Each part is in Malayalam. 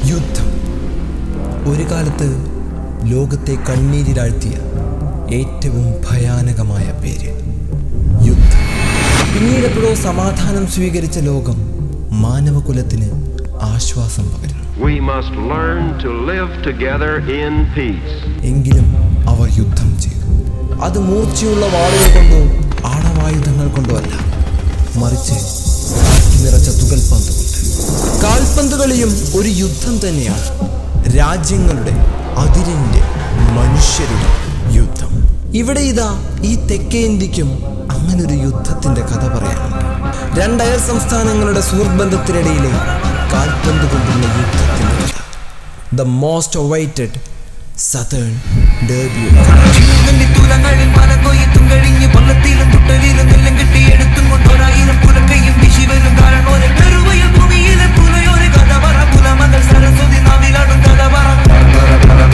യുദ്ധം ഒരു കാലത്ത് ലോകത്തെ കണ്ണീരിലാഴ്ത്തിയ ഏറ്റവും ഭയാനകമായ പേര് യുദ്ധം പിന്നീടെപ്പോഴോ സമാധാനം സ്വീകരിച്ച ലോകം മാനവകുലത്തിന് ആശ്വാസം പകരുന്നു We must learn to live together in peace. എങ്കിലും അവർ യുദ്ധം ചെയ്തു അത് മൂർച്ചയുള്ള വാളുകൾ കൊണ്ടോ ആണവായുധങ്ങൾ കൊണ്ടോ അല്ല മറിച്ച് കാറ്റ് നിറച്ച തുകൽപന്ത് കൊണ്ട് കാൽപന്ത് കളിയും ഒരു യുദ്ധം തന്നെയാണ് രാജ്യങ്ങളുടെ അതിരിന്റെ മനുഷ്യരുടെ യുദ്ധം ഇവിടെ ഇതാ ഈ തെക്കേ ഇന്ത്യക്കും അങ്ങനൊരു യുദ്ധത്തിന്റെ കഥ പറയാനുണ്ട് രണ്ടയൽ സംസ്ഥാനങ്ങളുടെ സുഹൃത്ത് ബന്ധത്തിനിടയിലെ കാൽപന്ത് കൊണ്ടുള്ള യുദ്ധത്തിന്റെ കഥ the most awaited southern derby തൂലങ്ങളിൽ മനം കൊയ്ത്തും കഴിഞ്ഞ് കൊല്ലത്തിലും കുട്ടലിലും എല്ലാം കെട്ടി എടുത്തും കൊണ്ടൊരായിരം പുലക്കയും വിശി വരും കാരണം ഒരു പെരുവയിൽ ഭൂമിയിലെ പുലയൊരു കഥ പറ പുലമകൾ സരസ്വതി നാവിലാടും കഥ പറ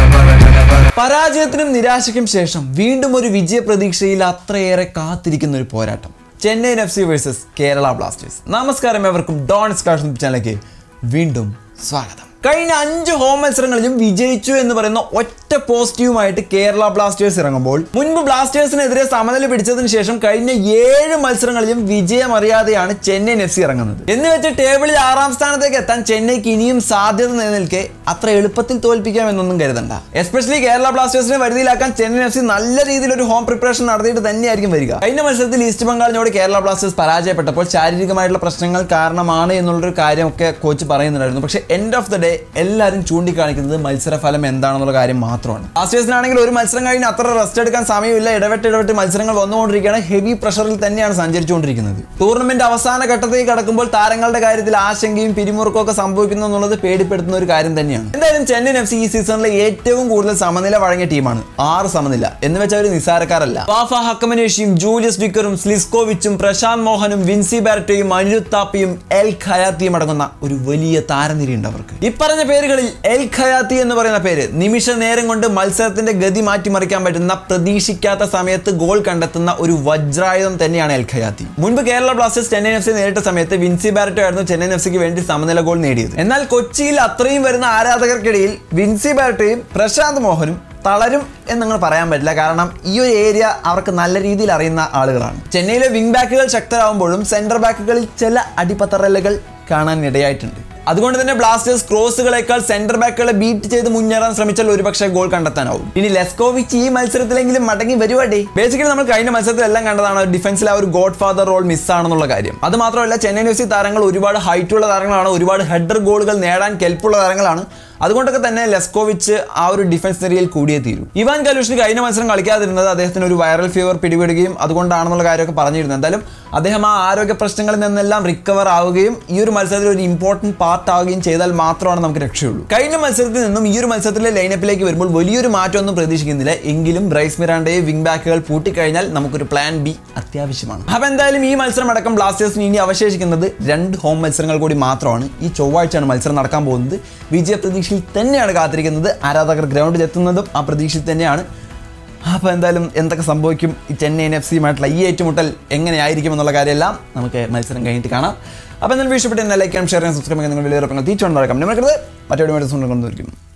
പരാജയത്തിനും നിരാശയ്ക്കും ശേഷം വീണ്ടും ഒരു വിജയ പ്രതീക്ഷയിൽ അത്രയേറെ കാത്തിരിക്കുന്ന ഒരു പോരാട്ടം Chennaiyin F C versus Kerala Blasters നമസ്കാരം എവർക്കും ഡോൺ സ്കാഷൻ ചാനലിലേക്ക് വീണ്ടും സ്വാഗതം കഴിഞ്ഞ അഞ്ച് ഹോം മത്സരങ്ങളിലും വിജയിച്ചു എന്ന് പറയുന്ന ഒറ്റ പോസിറ്റീവുമായിട്ട് കേരള ബ്ലാസ്റ്റേഴ്സ് ഇറങ്ങുമ്പോൾ മുൻപ് ബ്ലാസ്റ്റേഴ്സിനെതിരെ സമനില പിടിച്ചതിന് ശേഷം കഴിഞ്ഞ ഏഴ് മത്സരങ്ങളിലും വിജയം അറിയാതെയാണ് ചെന്നൈയിൻ എഫ് സി ഇറങ്ങുന്നത് എന്ന് വെച്ച് ടേബിളിൽ ആറാം സ്ഥാനത്തേക്ക് എത്താൻ ചെന്നൈക്ക് ഇനിയും സാധ്യത നിലനിൽക്കെ അത്ര എളുപ്പത്തിൽ തോൽപ്പിക്കാമെന്നൊന്നും കരുതണ്ട എസ്പെഷ്യലി കേരള ബ്ലാസ്റ്റേഴ്സിനെ വരുതിയിലാക്കാൻ ചെന്നൈയിൻ എഫ് സി നല്ല രീതിയിൽ ഒരു ഹോം പ്രിപ്പറേഷൻ നടത്തിയിട്ട് തന്നെയായിരിക്കും വരിക കഴിഞ്ഞ മത്സരത്തിൽ ഈസ്റ്റ് ബംഗാളിനോട് കേരള ബ്ലാസ്റ്റേഴ്സ് പരാജയപ്പെട്ടപ്പോൾ ശാരീരികമായിട്ടുള്ള പ്രശ്നങ്ങൾ കാരണമാണ് എന്നുള്ളൊരു കാര്യമൊക്കെ കോച്ച് പറയുന്നുണ്ടായിരുന്നു പക്ഷേ എൻഡ് ഓഫ് ദ ഡേ എല്ലാവരും ചൂണ്ടിക്കാണിക്കുന്നത് മത്സരഫലം എന്താണെന്നുള്ള കാര്യം മാത്രമാണ് ബ്ലാസ്റ്റേഴ്സിനാണെങ്കിൽ ഒരു മത്സരം കഴിഞ്ഞ് അത്ര റെസ്റ്റ് എടുക്കാൻ സമയമില്ല ഇടവിട്ട് ഇടവിട്ട് മത്സരങ്ങൾ വന്നുകൊണ്ടിരിക്കുകയാണ് ഹെവി പ്രഷറിൽ തന്നെയാണ് സഞ്ചരിച്ചുകൊണ്ടിരിക്കുന്നത് ടൂർണമെന്റ് അവസാന ഘട്ടത്തേക്ക് കടക്കുമ്പോൾ താരങ്ങളുടെ കാര്യത്തിൽ ആശങ്കയും പിരിമുറുക്കവും ഒക്കെ സംഭവിക്കുന്നു എന്നുള്ളത് പേടിപ്പെടുത്തുന്ന ഒരു കാര്യം തന്നെയാണ് എന്തായാലും ചെന്നൈയിൻ എഫ് സി ഈ സീസണിലെ ഏറ്റവും കൂടുതൽ സമനില വഴങ്ങിയ ടീമാണ് ആറ് സമനില എന്ന് വെച്ചാൽ ഒരു നിസാരക്കാരല്ല വാഫ ഹക്കമനേഷിയും ജൂലിയസ് വിക്കറും സ്ലിസ്കോവിച്ചും പ്രശാന്ത് മോഹനും വിൻസി ബാരറ്റോയും അനിരുദ്ധ് താപ്പിയും എൽ ഖയാത്തിയും അടങ്ങുന്ന ഒരു വലിയ താരനിരയുണ്ട് അവർക്ക് ഈ പറഞ്ഞ പേരുകളിൽ എൽ ഖയാത്തി എന്ന് പറയുന്ന പേര് നിമിഷ നേരം കൊണ്ട് മത്സരത്തിന്റെ ഗതി മാറ്റിമറിക്കാൻ പറ്റുന്ന പ്രതീക്ഷിക്കാത്ത സമയത്ത് ഗോൾ കണ്ടെത്തുന്ന ഒരു വജ്രായുധം തന്നെയാണ് എൽ ഖയാത്തി മുൻപ് Kerala Blasters Chennaiyin F C നേരിട്ട സമയത്ത് വിൻസി ബാരറ്റോ ആയിരുന്നു ചെന്നൈയിൻ എഫ് സിക്ക് വേണ്ടി സമനില ഗോൾ നേടിയത് എന്നാൽ കൊച്ചിയിൽ അത്രയും വരുന്ന ആരാധകർക്കിടയിൽ വിൻസി ബാരറ്റോയും പ്രശാന്ത് മോഹനും തളരും എന്നങ്ങൾ പറയാൻ പറ്റില്ല കാരണം ഈ ഒരു ഏരിയ അവർക്ക് നല്ല രീതിയിൽ അറിയുന്ന ആളുകളാണ് ചെന്നൈയിലെ വിങ് ബാക്കുകൾ ശക്തരാകുമ്പോഴും സെന്റർ ബാക്കുകളിൽ ചില അടിപത്തറലുകൾ കാണാൻ ഇടയായിട്ടുണ്ട് അതുകൊണ്ട് തന്നെ ബ്ലാസ്റ്റേഴ്സ് ക്രോസുകളേക്കാൾ സെന്റർ ബാക്കുകളെ ബീറ്റ് ചെയ്ത് മുന്നേറാൻ ശ്രമിച്ചാൽ ഒരുപക്ഷെ ഗോൾ കണ്ടെത്താനാവും ഇനി ലെസ്കോവിച്ച് ഈ മത്സരത്തിലെങ്കിലും മടങ്ങി വരുവാടേ ബേസിക്കലി നമ്മൾ കഴിഞ്ഞ മത്സരത്തിലെല്ലാം കണ്ടതാണ് ഡിഫൻസിൽ ആ ഒരു ഗോഡ് ഫാദർ റോൾ മിസ്സാണെന്നുള്ള കാര്യം അത് മാത്രമല്ല ചെന്നൈ എഫ് സി താരങ്ങൾ ഒരുപാട് ഹൈറ്റുള്ള താരങ്ങളാണ് ഒരുപാട് ഹെഡർ ഗോളുകൾ നേടാൻ കെൽപ്പുള്ള താരങ്ങളാണ് അതുകൊണ്ടൊക്കെ തന്നെ ലെസ്കോവിച്ച് ആ ഒരു ഡിഫൻസ് നിരയിൽ കൂടിയേ തീരും ഇവാൻ കലൂഷിന് കഴിഞ്ഞ മത്സരം കളിക്കാതിരുന്നത് അദ്ദേഹത്തിന് ഒരു വൈറൽ ഫീവർ പിടിപെടുകയും അതുകൊണ്ടാണെന്നുള്ള കാര്യമൊക്കെ പറഞ്ഞിരുന്നു എന്തായാലും അദ്ദേഹം ആ ആരോഗ്യ പ്രശ്നങ്ങളിൽ നിന്നെല്ലാം റിക്കവർ ആവുകയും ഈ ഒരു മത്സരത്തിൽ ഒരു ഇമ്പോർട്ടന്റ് പാർട്ട് ആവുകയും ചെയ്താൽ മാത്രമാണ് നമുക്ക് രക്ഷയുള്ളൂ കഴിഞ്ഞ മത്സരത്തിൽ നിന്നും ഈ ഒരു മത്സരത്തിലെ ലൈനപ്പിലേക്ക് വരുമ്പോൾ വലിയൊരു മാറ്റമൊന്നും പ്രതീക്ഷിക്കുന്നില്ല എങ്കിലും ബ്രൈസ് മിറാണ്ടയെ വിങ് ബാക്കുകൾ പൂട്ടിക്കഴിഞ്ഞാൽ നമുക്കൊരു പ്ലാൻ ബി അത്യാവശ്യമാണ് അപ്പൊ എന്തായാലും ഈ മത്സരം അടക്കം ബ്ലാസ്റ്റേഴ്സിന് ഇനി അവശേഷിക്കുന്നത് രണ്ട് ഹോം മത്സരങ്ങൾ കൂടി മാത്രമാണ് ഈ ചൊവ്വാഴ്ചയാണ് മത്സരം നടക്കാൻ പോകുന്നത് വിജയ പ്രതീക്ഷയിൽ തന്നെയാണ് കാത്തിരിക്കുന്നത് ആരാധകർ ഗ്രൗണ്ടിൽ എത്തുന്നതും ആ പ്രതീക്ഷയിൽ തന്നെയാണ് അപ്പോൾ എന്തായാലും എന്തൊക്കെ സംഭവിക്കും ഈ ചെന്നൈയിൻ എഫ് സിയുമായിട്ടുള്ള ഈ ഏറ്റുമുട്ടൽ എങ്ങനെയായിരിക്കും എന്നുള്ള കാര്യമെല്ലാം നമുക്ക് മത്സരം കഴിഞ്ഞിട്ട് കാണാം അപ്പോൾ എന്തായാലും ഇഷ്ടപ്പെട്ട് എന്നെ ലൈക്ക് ചെയ്യാൻ ഷെയർ ചെയ്യാൻ സബ്സ്ക്രൈബ് ചെയ്യാൻ നിങ്ങൾ വലിയ ഉറപ്പങ്ങൾ തീച്ചുകൊണ്ട് നടക്കാം നിങ്ങൾക്കത് മറ്റൊരു മറ്റു കൊണ്ടുവരിക്കും